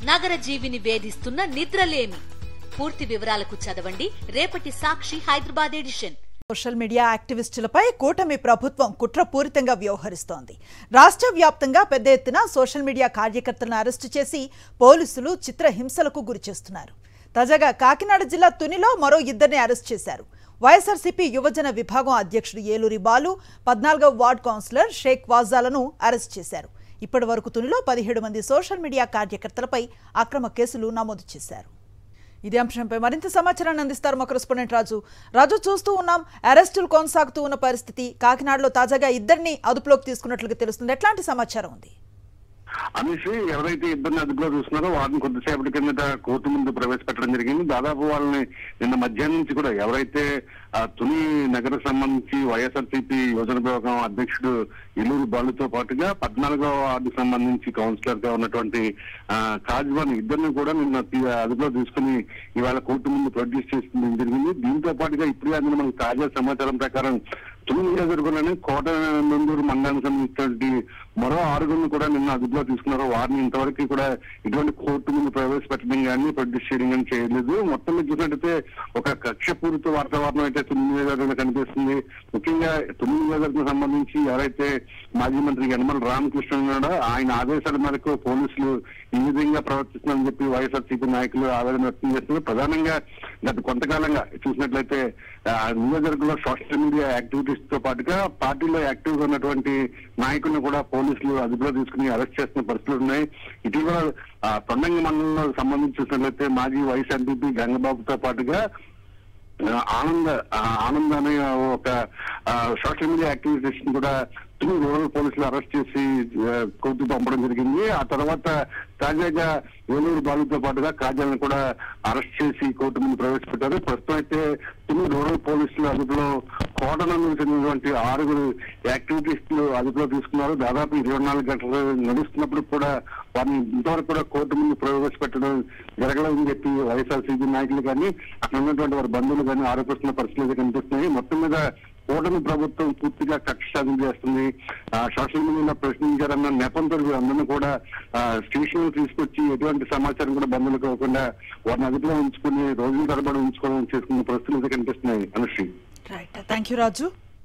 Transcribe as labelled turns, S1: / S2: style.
S1: నగర జీవిని వేధిస్తున్న నిద్రలేమి పూర్తి వివరాలకు చదవండి రేపటి Sakshi Hyderabad edition
S2: social media యాక్టివిస్టులపై కూటమి ప్రభుత్వం కుట్రపూరితంగా వ్యవహరిస్తోంది రాష్ట్ర వ్యాప్తంగా పెద్ద ఎత్తున సోషల్ మీడియా కార్యకర్తలను అరెస్టు చేసి పోలీసులు చిత్రహింసలకు గురిచేస్తున్నారు తాజాగా కాకినాడ జిల్లా తునిలో మరో ఇద్దరిని అరెస్ట్ చేశారు వైఎస్ఆర్సీపీ యువజన విభాగం అధ్యక్షుడు ఏలూరి బాలు పద్నాలుగవ వార్డ్ కౌన్సిలర్ షేక్ వాజాలను అరెస్ట్ చేశారు ఇప్పటి వరకు తునిలో పదిహేడు మంది సోషల్ మీడియా కార్యకర్తలపై అక్రమ కేసులు నమోదు చేశారు ఇదే అంశంపై మరింత సమాచారాన్ని అందిస్తారు మా కరెస్పాండెంట్ రాజు రాజు చూస్తూ ఉన్నాం అరెస్టులు కొనసాగుతూ ఉన్న పరిస్థితి కాకినాడలో తాజాగా ఇద్దరిని అదుపులోకి తీసుకున్నట్లుగా తెలుస్తుంది ఎట్లాంటి సమాచారం ఉంది
S3: అనేసి ఎవరైతే ఇద్దరిని అదుపులో చూస్తున్నారో వారిని కొద్దిసేపటి కిందట కోర్టు ముందు ప్రవేశపెట్టడం జరిగింది దాదాపు వాళ్ళని నిన్న మధ్యాహ్నం నుంచి కూడా ఎవరైతే ఆ తుని నగర సంబంధించి వైఎస్ఆర్సీపీ యోజన విభాగం అధ్యక్షుడు ఇల్లూరు బాలుతో పాటుగా పద్నాలుగో వార్డుకు సంబంధించి కౌన్సిలర్ గా ఉన్నటువంటి ఆ కాజ్వాన్ ఇద్దరిని కూడా నిన్న తీ- అదుపులో తీసుకుని ఇవాళ కోర్టు ముందు ప్రొడ్యూస్ చేసిన జరిగింది దీంతో పాటుగా ఇప్పుడే అందిన మనకు తాజా సమాచారం ప్రకారం తుని నియోజకవర్గంలోని కోట నందూరు మండలానికి సంబంధించినటువంటి మరో ఆరుగురిని కూడా నిన్న అదుపులో తీసుకున్నారు వారిని ఇంతవరకు కూడా ఇటువంటి కోర్టు ముందు ప్రవేశపెట్టడం కానీ ప్రొడ్యూస్ చేయడం కానీ చేయలేదు మొత్తం మీద చూసినట్టయితే ఒక కక్షపూరిత వాతావరణం అయితే తుని నియోజకవర్గంలో కనిపిస్తుంది ముఖ్యంగా తుని నియోజకవర్గం సంబంధించి ఎవరైతే మాజీ మంత్రి యనమల రామకృష్ణ ఉన్నాడో ఆయన ఆదేశాల మేరకు పోలీసులు ఈ విధంగా ప్రవర్తిస్తున్నారని చెప్పి వైఎస్ఆర్సీపీ నాయకులు ఆవేదన వ్యక్తం చేస్తున్నారు ప్రధానంగా గత కొంతకాలంగా చూసినట్లయితే ఆ, నియోజకవర్గంలో సోషల్ మీడియా యాక్టివిటీస్ తో పాటుగా పార్టీలో యాక్టివ్ గా ఉన్నటువంటి నాయకులను కూడా పోలీసులు అదుపులో తీసుకుని అరెస్ట్ చేస్తున్న పరిస్థితులు ఉన్నాయి ఇటీవల ఆ, తొండంగి మండలంలో సంబంధించి చూసినట్లయితే మాజీ వైస్ ఎంపీ గంగబాబుతో పాటుగా ఆ, ఆనంద్ ఆ, ఆనంద్ అనే ఒక ఆ, సోషల్ మీడియా యాక్టివిటీస్ ని కూడా తుని రూరల్ పోలీసులు అరెస్ట్ చేసి ఆ, కోర్టుకు పంపడం జరిగింది ఆ తర్వాత తాజాగా ఏలూరు బాలుతో పాటుగా కాజాలను కూడా అరెస్ట్ చేసి కోర్టు ముందు ప్రవేశపెట్టారు ప్రస్తుతం అయితే తుని రూరల్ పోలీసులు అదుపులో కోటనందుకు చెందినటువంటి ఆరుగురు యాక్టివిటీస్ అదుపులో తీసుకున్నారు దాదాపు ఇరవై నాలుగు గంటలు నడుస్తున్నప్పుడు కూడా వారిని ఇంతవరకు కూడా కోర్టు ముందు ప్రవేశపెట్టడం జరగలేదని చెప్పి వైఎస్ఆర్సీపీ నాయకులు కానీ అక్కడ ఉన్నటువంటి వారి బంధువులు కానీ ఆరోపిస్తున్న పరిస్థితులు అయితే కనిపిస్తున్నాయి మొత్తం మీద కూటమి ప్రభుత్వం పూర్తిగా కక్ష సాధన చేస్తుంది ఆ, సోషల్ మీడియాలో ప్రశ్నించారన్న నెపంతో అందరినీ కూడా ఆ, స్టేషన్ తీసుకొచ్చి ఎటువంటి సమాచారం కూడా బంధువులకు ఇవ్వకుండా వారిని అదుపులో ఉంచుకుని రోజుల తరబడి ఉంచుకోవడం చేసుకున్న పరిస్థితులు అయితే కనిపిస్తున్నాయి Anushree
S2: right thank you Raju